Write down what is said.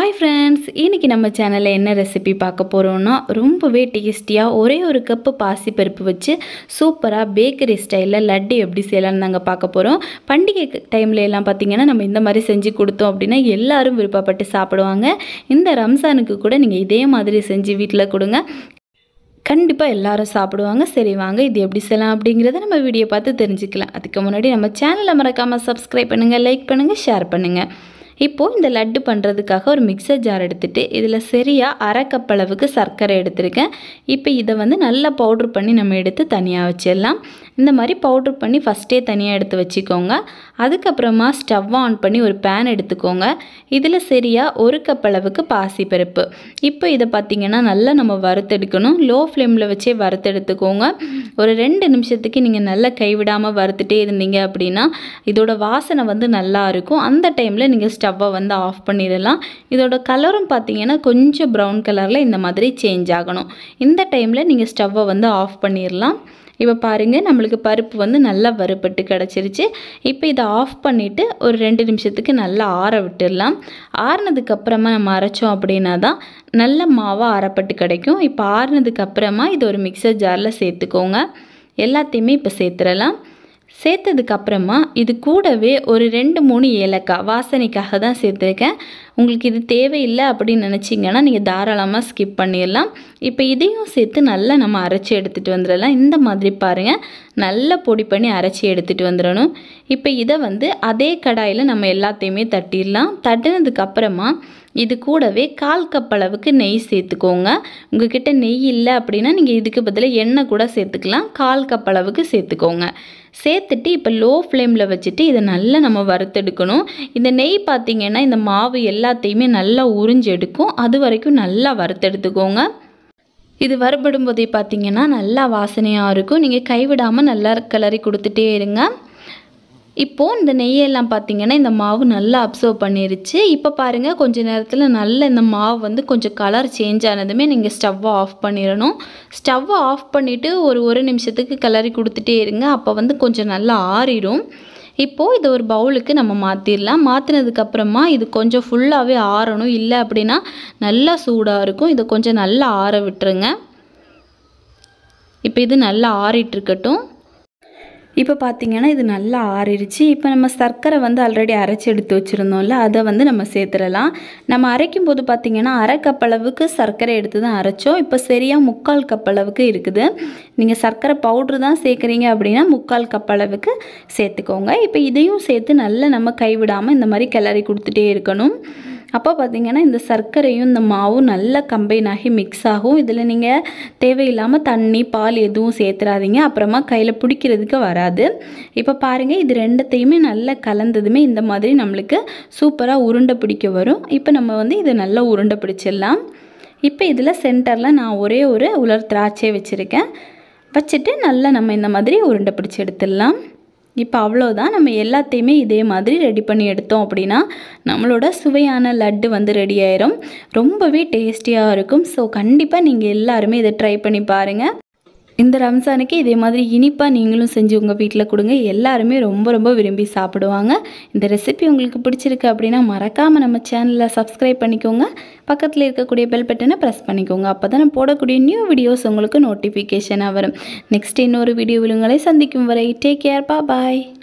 hi friends இன்றைக்கி நம்ம சேனலில் என்ன ரெசிபி பார்க்க போகிறோம்னா ரொம்பவே டேஸ்டியாக ஒரே ஒரு கப்பு பாசிப்பருப்பு வச்சு சூப்பராக பேக்கரி ஸ்டைலில் லட்டு எப்படி செய்யலாம்னு நாங்கள் பார்க்க போகிறோம் பண்டிகை டைமில் எல்லாம் பார்த்திங்கன்னா நம்ம இந்த மாதிரி செஞ்சு கொடுத்தோம் அப்படின்னா எல்லாரும் விருப்பப்பட்டு சாப்பிடுவாங்க இந்த ரம்ஜானுக்கு கூட நீங்கள் இதே மாதிரி செஞ்சு வீட்டில் கொடுங்க கண்டிப்பாக எல்லாரும் சாப்பிடுவாங்க சரி வாங்க இது எப்படி செய்யலாம் அப்படிங்கிறத நம்ம வீடியோ பார்த்து தெரிஞ்சுக்கலாம் அதுக்கு முன்னாடி நம்ம சேனலை மறக்காமல் சப்ஸ்கிரைப் பண்ணுங்கள் லைக் பண்ணுங்கள் ஷேர் பண்ணுங்கள் இப்போது இந்த லட்டு பண்ணுறதுக்காக ஒரு மிக்சர் ஜார் எடுத்துகிட்டு இதில் சரியாக அரை கப் அளவுக்கு சர்க்கரை எடுத்திருக்கேன் இப்போ இதை வந்து நல்லா பவுட்ரு பண்ணி நம்ம எடுத்து தனியாக வச்சிடலாம் இந்த மாதிரி பவுட்ரு பண்ணி ஃபஸ்ட்டே தனியாக எடுத்து வச்சுக்கோங்க அதுக்கப்புறமா ஸ்டவ் ஆன் பண்ணி ஒரு பேன் எடுத்துக்கோங்க இதில் சரியாக ஒரு கப் அளவுக்கு பாசிப்பருப்பு இப்போ இதை பார்த்திங்கன்னா நல்லா நம்ம வறுத்தெடுக்கணும் லோ ஃப்ளேமில் வச்சே வறுத்தெடுத்துக்கோங்க ஒரு ரெண்டு நிமிஷத்துக்கு நீங்கள் நல்லா கைவிடாமல் வறுத்துட்டே இருந்தீங்க அப்படின்னா இதோட வாசனை வந்து நல்லா இருக்கும் அந்த டைமில் நீங்கள் ஸ்டவ்வை வந்து ஆஃப் பண்ணிடலாம் இதோட கலரும் பார்த்தீங்கன்னா கொஞ்சம் ப்ரௌன் கலரில் இந்த மாதிரி சேஞ்ச் ஆகணும் இந்த டைமில் நீங்கள் ஸ்டவ்வை வந்து ஆஃப் பண்ணிடலாம் இப்போ பாருங்கள் நம்மளுக்கு பருப்பு வந்து நல்லா வறுபட்டு கிடச்சிருச்சு இப்போ இதை ஆஃப் பண்ணிவிட்டு ஒரு ரெண்டு நிமிஷத்துக்கு நல்லா ஆற விட்டுடலாம் ஆறுனதுக்கப்புறமா நம்ம அரைச்சோம் அப்படின்னா தான் நல்ல மாவாக அரைப்பட்டு கிடைக்கும் இப்போ ஆறுனதுக்கப்புறமா இது ஒரு மிக்சர் ஜாரில் சேர்த்துக்கோங்க எல்லாத்தையுமே இப்போ சேர்த்துடலாம் சேர்த்ததுக்கப்புறமா இது கூடவே ஒரு ரெண்டு மூணு ஏலக்காய் வாசனைக்காக தான் சேர்த்துருக்கேன் உங்களுக்கு இது தேவையில்லை அப்படின்னு நினச்சிங்கன்னா நீங்கள் தாராளமாக ஸ்கிப் பண்ணிடலாம் இப்போ இதையும் சேர்த்து நல்லா நம்ம அரைச்சி எடுத்துகிட்டு வந்துடலாம் இந்த மாதிரி பாருங்கள் நல்லா பொடி பண்ணி அரைச்சி எடுத்துகிட்டு வந்துடணும் இப்போ இதை வந்து அதே கடாயில் நம்ம எல்லாத்தையுமே தட்டிடலாம் தட்டினதுக்கப்புறமா இது கூடவே கால் கப் அளவுக்கு நெய் சேர்த்துக்கோங்க உங்ககிட்ட நெய் இல்லை அப்படின்னா நீங்கள் இதுக்கு பதிலாக எண்ணெய் கூட சேர்த்துக்கலாம் கால் கப் அளவுக்கு சேர்த்துக்கோங்க சேர்த்துட்டு இப்போ லோ ஃப்ளேமில் வச்சுட்டு இதை நல்லா நம்ம வறுத்தெடுக்கணும் இந்த நெய் பார்த்திங்கன்னா இந்த மாவு எல்லாத்தையுமே நல்லா உறிஞ்சு எடுக்கும் அது வரைக்கும் நல்லா வறுத்தெடுத்துக்கோங்க இது வறுபடும் போதே பார்த்திங்கன்னா நல்லா வாசனையாக இருக்கும் நீங்கள் கைவிடாமல் நல்லா கிளறி கொடுத்துட்டே இருங்க இப்போது இந்த நெய்யெல்லாம் பார்த்திங்கன்னா இந்த மாவு நல்லா அப்சர்வ் பண்ணிருச்சு இப்போ பாருங்கள் கொஞ்ச நேரத்தில் நல்ல இந்த மாவு வந்து கொஞ்சம் கலர் சேஞ்ச் ஆனதுமே நீங்கள் ஸ்டவ்வை ஆஃப் பண்ணிடணும் ஸ்டவ்வை ஆஃப் பண்ணிவிட்டு ஒரு ஒரு நிமிஷத்துக்கு கிளறி கொடுத்துட்டே இருங்க அப்போ வந்து கொஞ்சம் நல்லா ஆறிடும் இப்போது இதை ஒரு பவுலுக்கு நம்ம மாற்றிடலாம் மாற்றினதுக்கப்புறமா இது கொஞ்சம் ஃபுல்லாகவே ஆறணும் இல்லை அப்படின்னா நல்லா சூடாக இருக்கும் இதை கொஞ்சம் நல்லா ஆற விட்டுருங்க இப்போ இது நல்லா ஆறிட்டுருக்கட்டும் இப்போ பார்த்திங்கன்னா இது நல்லா ஆறிடுச்சு இப்போ நம்ம சர்க்கரை வந்து ஆல்ரெடி அரைச்சி எடுத்து வச்சுருந்தோம்ல அதை வந்து நம்ம சேர்த்துடலாம் நம்ம அரைக்கும் போது பார்த்திங்கன்னா அரை கப் அளவுக்கு சர்க்கரை எடுத்து தான் அரைச்சோம் இப்போ சரியாக முக்கால் கப் அளவுக்கு இருக்குது நீங்கள் சர்க்கரை பவுட்ரு தான் சேர்க்குறீங்க அப்படின்னா முக்கால் கப் அளவுக்கு சேர்த்துக்கோங்க இப்போ இதையும் சேர்த்து நல்லா நம்ம கைவிடாமல் இந்த மாதிரி கிளறி கொடுத்துட்டே இருக்கணும் அப்போ பார்த்திங்கன்னா இந்த சர்க்கரையும் இந்த மாவும் நல்லா கம்பைன் ஆகி மிக்ஸ் ஆகும் இதில் நீங்கள் தேவையில்லாமல் தண்ணி பால் எதுவும் சேர்த்துறாதீங்க அப்புறமா கையில் பிடிக்கிறதுக்கு வராது இப்போ பாருங்கள் இது ரெண்டத்தையுமே நல்லா கலந்ததுமே இந்த மாதிரி நம்மளுக்கு சூப்பராக உருண்டை பிடிக்க வரும் இப்போ நம்ம வந்து இதை நல்லா உருண்டை பிடிச்சிடலாம் இப்போ இதில் சென்டரில் நான் ஒரே ஒரு உலர் திராட்சை வச்சுருக்கேன் வச்சுட்டு நல்லா நம்ம இந்த மாதிரி உருண்டை பிடிச்சி எடுத்துடலாம் இப்போ அவ்வளோதான் நம்ம எல்லாத்தையுமே இதே மாதிரி ரெடி பண்ணி எடுத்தோம் அப்படின்னா நம்மளோட சுவையான லட்டு வந்து ரெடி ஆயிரும் ரொம்பவே டேஸ்டியாக இருக்கும் ஸோ கண்டிப்பாக நீங்கள் எல்லாருமே இதை ட்ரை பண்ணி பாருங்கள் இந்த ரம்ஜானுக்கு இதே மாதிரி இனிப்பாக நீங்களும் செஞ்சு உங்கள் வீட்டில் கொடுங்க எல்லாருமே ரொம்ப ரொம்ப விரும்பி சாப்பிடுவாங்க இந்த ரெசிபி உங்களுக்கு பிடிச்சிருக்கு அப்படின்னா மறக்காமல் நம்ம சேனலில் சப்ஸ்கிரைப் பண்ணிக்கோங்க பக்கத்தில் இருக்கக்கூடிய பெல் பட்டனை ப்ரெஸ் பண்ணிக்கோங்க அப்போ தான் நான் போடக்கூடிய நியூ வீடியோஸ் உங்களுக்கு நோட்டிஃபிகேஷனாக வரும் நெக்ஸ்ட் இன்னொரு வீடியோவில் உங்களை சந்திக்கும் வரை டேக் கேர் பா பாய்